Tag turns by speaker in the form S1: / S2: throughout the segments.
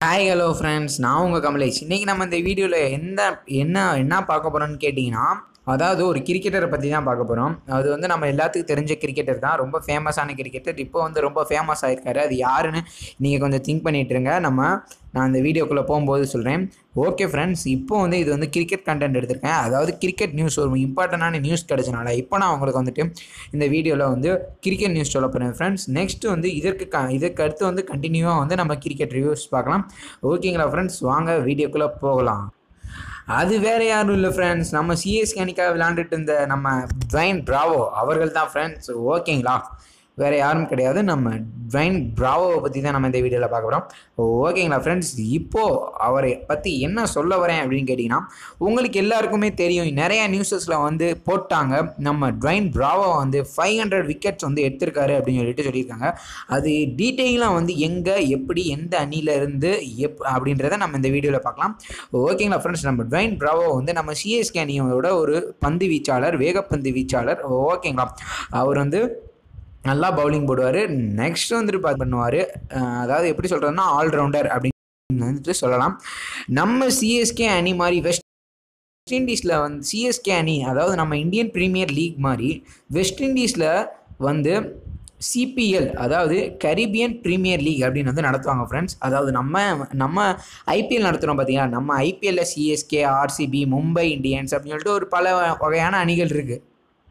S1: hi hello friends நான் உங்கள் கமலேஷ் இன்றைக்கி நம்ம இந்த வீடியோவில் எந்த என்ன என்ன பார்க்க போகிறோம்னு கேட்டிங்கன்னா அதாவது ஒரு கிரிக்கெட்டரை பற்றி தான் பார்க்க போகிறோம் அது வந்து நம்ம எல்லாத்துக்கும் தெரிஞ்ச கிரிக்கெட்டர் தான் ரொம்ப ஃபேமஸான கிரிக்கெட்டர் இப்போ வந்து ரொம்ப ஃபேமஸ் ஆகிருக்காரு அது யாருன்னு நீங்கள் கொஞ்சம் திங்க் பண்ணிட்டு இருங்க நம்ம நான் இந்த வீடியோக்குள்ளே போகும்போது சொல்கிறேன் ஓகே ஃப்ரெண்ட்ஸ் இப்போ வந்து இது வந்து கிரிக்கெட் கண்டென்ட் எடுத்திருக்கேன் அதாவது கிரிக்கெட் நியூஸ் ஒரு இம்பார்ட்டண்டான நியூஸ் கிடச்சனால இப்போ நான் உங்களுக்கு வந்துட்டு இந்த வீடியோவில் வந்து கிரிக்கெட் நியூஸ் சொல்ல போகிறேன் ஃப்ரெண்ட்ஸ் நெக்ஸ்ட் வந்து இதற்கு க இதற்கு அடுத்து வந்து கண்டினியூவாக வந்து நம்ம கிரிக்கெட் ரிவ்யூஸ் பார்க்கலாம் ஓகேங்களா ஃப்ரெண்ட்ஸ் வாங்க வீடியோக்குள்ளே போகலாம் அது வேற யாரும் இல்லை ஃப்ரெண்ட்ஸ் நம்ம சிஎஸ்கே அணிக்காக விளையாண்டுட்டு இருந்த நம்ம ட்வைன் பிராவோ அவர்கள் தான் ஃப்ரெண்ட்ஸ் ஓகேங்களா வேற யாரும் கிடையாது நம்ம ட்வைன் பிராவோவை பற்றி தான் நம்ம இந்த வீடியோவில் பார்க்க போகிறோம் ஓகேங்களா ஃப்ரெண்ட்ஸ் இப்போது அவரை பற்றி என்ன சொல்ல வரேன் அப்படின்னு கேட்டிங்கன்னா உங்களுக்கு எல்லாருக்குமே தெரியும் நிறைய நியூஸஸில் வந்து போட்டாங்க நம்ம ட்வைன் பிராவோ வந்து ஃபைவ் ஹண்ட்ரட் விக்கெட்ஸ் வந்து எடுத்திருக்காரு அப்படின்னு சொல்லிட்டு சொல்லியிருக்காங்க அது டீட்டெயிலாக வந்து எங்கே எப்படி எந்த அணியில இருந்து எப் அப்படின்றத நம்ம இந்த வீடியோவில் பார்க்கலாம் ஓகேங்களா ஃப்ரெண்ட்ஸ் நம்ம ட்வைன் பிராவோ வந்து நம்ம சிஎஸ்கே அணியோட ஒரு பந்து வீச்சாளர் வேகப்பந்து வீச்சாளர் ஓகேங்களா அவர் வந்து நல்லா பவுலிங் போடுவார் நெக்ஸ்ட் வந்துட்டு பார்த்து பண்ணுவார் அதாவது எப்படி சொல்கிறதுனா ஆல்ரவுண்டர் அப்படின்னு வந்துட்டு சொல்லலாம் நம்ம சிஎஸ்கே அணி மாதிரி வெஸ்ட் வெஸ்ட் இண்டீஸில் வந்து சிஎஸ்கே அணி அதாவது நம்ம இந்தியன் பிரீமியர் லீக் மாதிரி வெஸ்ட் இண்டீஸில் வந்து சிபிஎல் அதாவது கரீபியன் பிரீமியர் லீக் அப்படின்னு வந்து நடத்துவாங்க ஃப்ரெண்ட்ஸ் அதாவது நம்ம நம்ம ஐபிஎல் நடத்துகிறோம் பார்த்தீங்களா நம்ம ஐபிஎல்ல சிஎஸ்கே ஆர்சிபி மும்பை இந்தியன்ஸ் அப்படின்னு சொல்லிட்டு ஒரு பல வகையான அணிகள் இருக்குது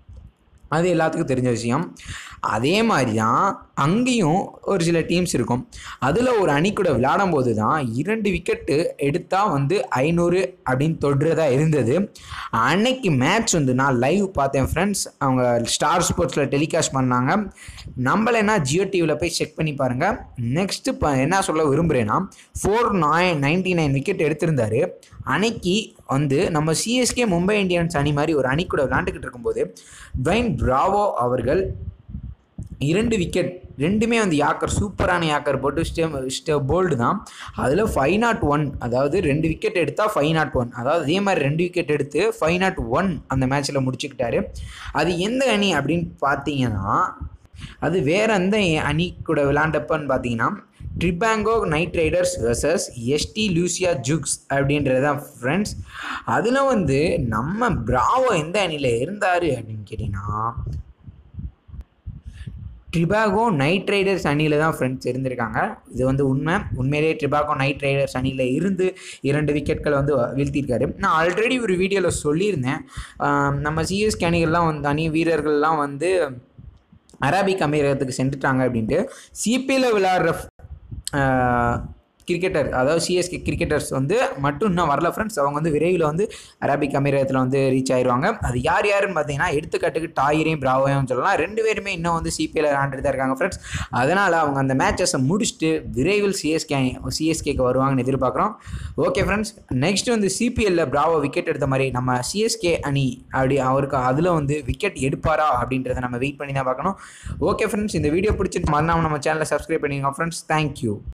S1: அது எல்லாத்துக்கும் தெரிஞ்ச விஷயம் அதே மாதிரி தான் அங்கேயும் ஒரு சில டீம்ஸ் இருக்கும் அதில் ஒரு அணி கூட விளையாடும் போது தான் இரண்டு விக்கெட்டு எடுத்தால் வந்து ஐநூறு அப்படின்னு தொடுறதா இருந்தது அன்னைக்கு மேட்ச் வந்து நான் லைவ் பார்த்தேன் ஃப்ரெண்ட்ஸ் அவங்க ஸ்டார் ஸ்போர்ட்ஸில் டெலிகாஸ்ட் பண்ணாங்க நம்மளேனா ஜியோ டிவியில் போய் செக் பண்ணி பாருங்கள் நெக்ஸ்ட்டு இப்போ என்ன சொல்ல விரும்புகிறேன்னா four nine ninety nine wicket எடுத்திருந்தாரு அன்னைக்கு வந்து நம்ம சிஎஸ்கே மும்பை இந்தியன்ஸ் அணி மாதிரி ஒரு அணி கூட விளாண்டுக்கிட்டு இருக்கும்போது ட்வைன் பிராவோ அவர்கள் இரண்டு விக்கெட் ரெண்டுமே வந்து யாக்கர் சூப்பரான யாக்கர் போட்டு ஸ்டே ஸ்டே போல்டு தான் அதில் ஃபைவ் நாட் ஒன் அதாவது ரெண்டு விக்கெட் எடுத்தால் ஃபைவ் நாட் ஒன் அதாவது அதே மாதிரி ரெண்டு விக்கெட் எடுத்து ஃபைவ் நாட் ஒன் அந்த மேட்ச்சில் முடிச்சுக்கிட்டாரு அது எந்த அணி அப்படின்னு பார்த்தீங்கன்னா அது வேற எந்த அணி கூட விளாண்டப்பன்னு பார்த்தீங்கன்னா Trinbago Knight Riders versus St Lucia Zouks அப்படின்றது தான் ஃப்ரெண்ட்ஸ் அதில் வந்து நம்ம பிராவோ எந்த அணியில் இருந்தார் அப்படின்னு கேட்டிங்கன்னா ட்ரிபாகோ நைட் ரைடர்ஸ் அணியில் தான் ஃப்ரெண்ட்ஸ் இருந்திருக்காங்க இது வந்து உண்மை உண்மையிலேயே ட்ரிபாகோ நைட் ரைடர்ஸ் அணியில் இருந்து இரண்டு விக்கெட்கள் வந்து வீழ்த்தியிருக்காரு நான் ஆல்ரெடி ஒரு வீடியோவில் சொல்லியிருந்தேன் நம்ம சிஎஸ்கே அணிகள்லாம் வந்து அணி வீரர்கள்லாம் வந்து அரபிக் அமீரகத்துக்கு சென்றுட்டாங்க அப்படின்ட்டு சிபியில் விளையாடுற கிரிக்கெட்டர் அதாவது சிஎஸ்கே கிரிக்கெட்டர்ஸ் வந்து மட்டும் இன்னும் வரல ஃப்ரெண்ட்ஸ் அவங்க வந்து விரைவில் வந்து அரபிக் அமீரகத்தில் வந்து ரீச் ஆயிடுவாங்க அது யார் யாருன்னு பார்த்தீங்கன்னா எடுத்துக்காட்டுக்கு டாயரையும் பிராவையும் சொல்லலாம் ரெண்டு பேருமே இன்னும் வந்து சிபிஎல் விளாண்டுட்டு தான் இருக்காங்க ஃப்ரெண்ட்ஸ் அதனால் அவங்க அந்த மேட்சஸை முடிச்சுட்டு விரைவில் சிஎஸ்கே சிஎஸ்கேக்கு வருவாங்கன்னு எதிர்பார்க்குறோம் ஓகே ஃப்ரெண்ட்ஸ் நெக்ஸ்ட் வந்து சிபிஎல்ல பிராவோ விக்கெட் எடுத்த மாதிரி நம்ம சிஎஸ்கே அணி அப்படி அவருக்கு அதில் வந்து விக்கெட் எடுப்பாரா அப்படின்றத நம்ம வெயிட் பண்ணி தான் பார்க்கணும் ஓகே ஃப்ரெண்ட்ஸ் இந்த வீடியோ பிடிச்சிட்டு மறந்தாமல் நம்ம சேனலை சப்ஸ்கிரைப் பண்ணிக்கோங்க ஃப்ரெண்ட்ஸ் தேங்க்யூ